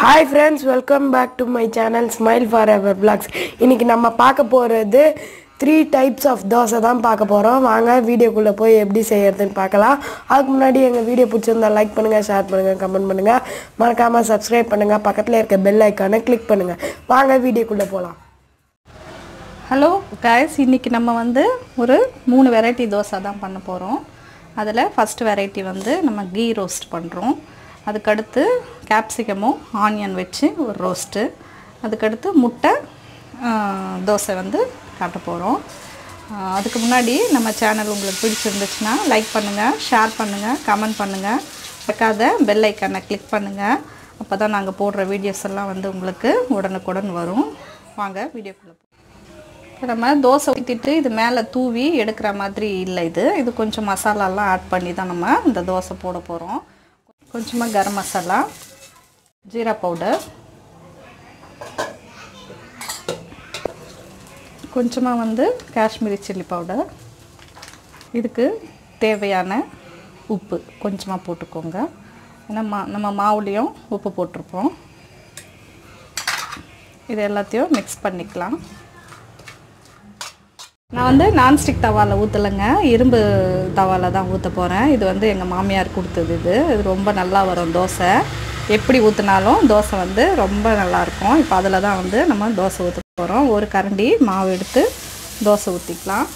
hi friends welcome back to my channel smile forever blogs இன்னைக்கு நம்ம பார்க்க போகிறது த்ரீ டைப்ஸ் ஆஃப் தோசை தான் பார்க்க போகிறோம் வாங்க வீடியோக்குள்ளே போய் எப்படி செய்யறதுன்னு பார்க்கலாம் அதுக்கு முன்னாடி எங்கள் வீடியோ பிடிச்சிருந்தா லைக் பண்ணுங்கள் ஷேர் பண்ணுங்கள் கமெண்ட் பண்ணுங்கள் மறக்காமல் சப்ஸ்கிரைப் பண்ணுங்கள் பக்கத்தில் இருக்க பெல் ஐக்கானை கிளிக் பண்ணுங்கள் வாங்க வீடியோக்குள்ளே போகலாம் ஹலோ guys இன்னைக்கு நம்ம வந்து ஒரு மூணு வெரைட்டி தோசை தான் பண்ண போகிறோம் அதில் ஃபஸ்ட்டு வெரைட்டி வந்து நம்ம கீ ரோஸ்ட் பண்ணுறோம் அதுக்கடுத்து கேப்சிகமும் ஆனியன் வச்சு ஒரு ரோஸ்ட்டு அதுக்கடுத்து முட்டை ஆ, தோசை வந்து காட்ட போகிறோம் அதுக்கு முன்னாடி நம்ம சேனல் உங்களுக்கு பிடிச்சிருந்துச்சுன்னா லைக் பண்ணுங்கள் ஷேர் பண்ணுங்கள் கமெண்ட் பண்ணுங்கள் மறக்காத பெல் ஐக்கானை கிளிக் பண்ணுங்கள் அப்போ தான் நாங்கள் போடுற வீடியோஸ் எல்லாம் வந்து உங்களுக்கு உடனுக்குடன் வரும் வாங்க வீடியோக்குள்ளே இப்போ நம்ம தோசை ஊற்றிட்டு இது மேலே தூவி எடுக்கிற மாதிரி இல்லை இது இது கொஞ்சம் மசாலாலாம் ஆட் பண்ணி தான் நம்ம இந்த தோசை போட போகிறோம் கொஞ்சமாக கரம் மசாலா ஜீரா பவுடர் கொஞ்சமாக வந்து காஷ்மீரி சில்லி பவுடர் இதுக்கு தேவையான உப்பு கொஞ்சமாக போட்டுக்கோங்க ஏன்னா மா நம்ம மாவுலேயும் உப்பு போட்டிருப்போம் இது எல்லாத்தையும் மிக்ஸ் பண்ணிக்கலாம் நான் வந்து நான்ஸ்டிக் தவாவில் ஊற்றலைங்க இரும்பு தவாவில் தான் ஊற்ற போகிறேன் இது வந்து எங்கள் மாமியார் கொடுத்தது இது இது ரொம்ப நல்லா வரும் தோசை எப்படி ஊற்றினாலும் தோசை வந்து ரொம்ப நல்லாயிருக்கும் இப்போ அதில் தான் வந்து நம்ம தோசை ஊற்ற போகிறோம் ஒரு கரண்டி மாவு எடுத்து தோசை ஊற்றிக்கலாம்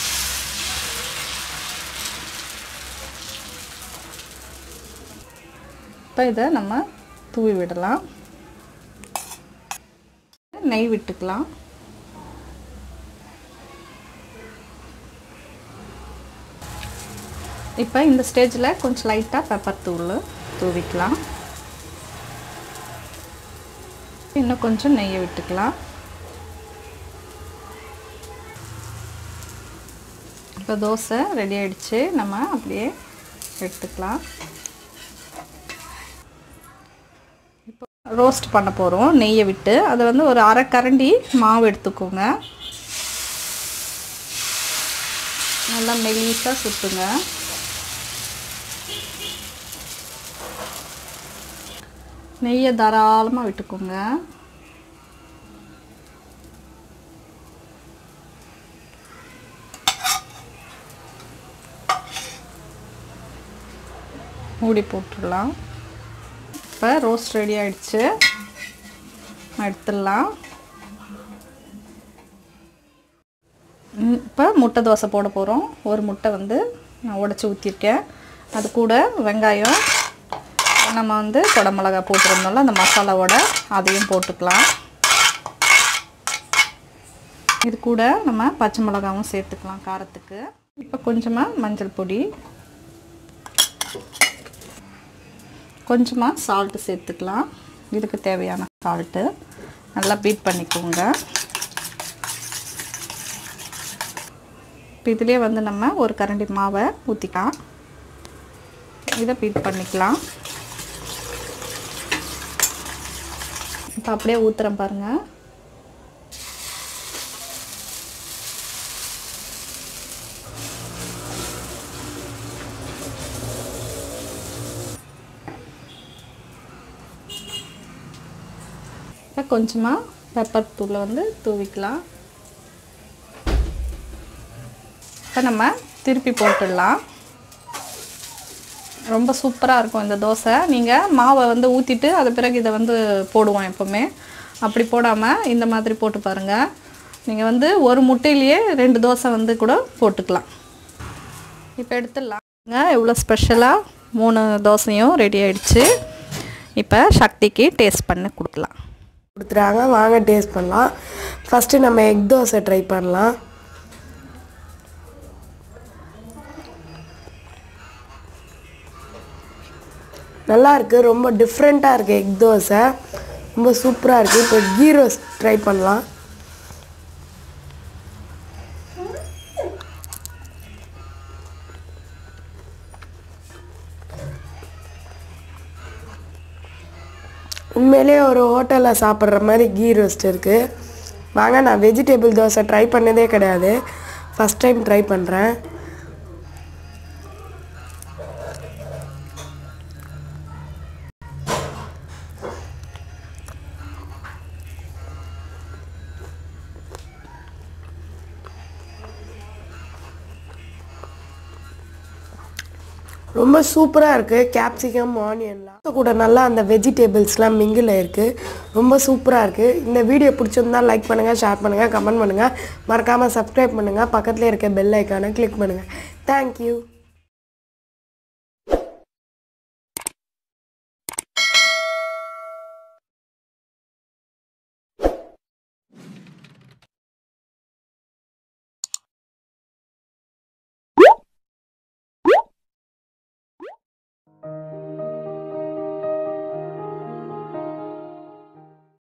இப்போ இதை நம்ம தூவி விடலாம் நெய் விட்டுக்கலாம் இப்போ இந்த ஸ்டேஜில் கொஞ்சம் லைட்டாக பெப்பர் தூள் தூவிக்கலாம் இன்னும் கொஞ்சம் நெய்யை விட்டுக்கலாம் இப்போ தோசை ரெடி ஆயிடுச்சு நம்ம அப்படியே எடுத்துக்கலாம் இப்போ ரோஸ்ட் பண்ண போகிறோம் நெய்யை விட்டு அதை வந்து ஒரு அரை கரண்டி மாவு எடுத்துக்கோங்க நல்லா மெலிசாக சுற்றுங்க நெய்யை தாராளமாக விட்டுக்கோங்க மூடி போட்டுடலாம் இப்போ ரோஸ்ட் ரெடி ஆயிடுச்சு எடுத்துடலாம் இப்போ முட்டை தோசை போட போகிறோம் ஒரு முட்டை வந்து நான் உடச்சி ஊற்றிருக்கேன் அது கூட வெங்காயம் நம்ம வந்து குடமிளகா போட்டிருந்தோம்ல அந்த மசாலாவோட அதையும் போட்டுக்கலாம் இது கூட நம்ம பச்சை மிளகாவும் சேர்த்துக்கலாம் காரத்துக்கு இப்போ கொஞ்சமாக மஞ்சள் பொடி கொஞ்சமாக சால்ட்டு சேர்த்துக்கலாம் இதுக்கு தேவையான சால்ட்டு நல்லா பீட் பண்ணிக்கோங்க இப்போ இதுலேயே வந்து நம்ம ஒரு கரண்டி மாவை ஊற்றிக்கலாம் இதை பீட் பண்ணிக்கலாம் இப்போ அப்படியே ஊற்றுறேன் பாருங்கள் இப்போ கொஞ்சமாக பெப்பர் தூளை வந்து தூவிக்கலாம் இப்போ நம்ம திருப்பி போட்டுடலாம் ரொம்ப சூப்பராக இருக்கும் இந்த தோசை நீங்கள் மாவை வந்து ஊற்றிட்டு அது பிறகு இதை வந்து போடுவோம் எப்போவுமே அப்படி போடாமல் இந்த மாதிரி போட்டு பாருங்கள் நீங்கள் வந்து ஒரு முட்டையிலேயே ரெண்டு தோசை வந்து கூட போட்டுக்கலாம் இப்போ எடுத்துடலாம் எவ்வளோ ஸ்பெஷலாக மூணு தோசையும் ரெடி ஆயிடுச்சு இப்போ சக்திக்கு டேஸ்ட் பண்ணி கொடுக்கலாம் கொடுத்துறாங்க வாங்க டேஸ்ட் பண்ணலாம் ஃபஸ்ட்டு நம்ம எக் தோசை ட்ரை பண்ணலாம் நல்லா இருக்குது ரொம்ப டிஃப்ரெண்ட்டாக இருக்குது எக் தோசை ரொம்ப சூப்பராக இருக்குது இப்போ கீ ரோஸ்ட் ட்ரை பண்ணலாம் உண்மையிலே ஒரு ஹோட்டலில் சாப்பிட்ற மாதிரி கீ ரோஸ்ட் இருக்குது வாங்க நான் வெஜிடபிள் தோசை ட்ரை பண்ணதே கிடையாது ஃபஸ்ட் டைம் ட்ரை பண்ணுறேன் ரொம்ப சூப்பராக இருக்குது கேப்சிகம் ஆனியன்லாம் கூட நல்லா அந்த வெஜிடபிள்ஸ்லாம் மிங்கில் இருக்குது ரொம்ப சூப்பராக இருக்குது இந்த வீடியோ பிடிச்சிருந்தா லைக் பண்ணுங்கள் ஷேர் பண்ணுங்கள் கமெண்ட் பண்ணுங்கள் மறக்காமல் சப்ஸ்கிரைப் பண்ணுங்கள் பக்கத்தில் இருக்க பெல் ஐக்கானை கிளிக் பண்ணுங்கள் தேங்க்யூ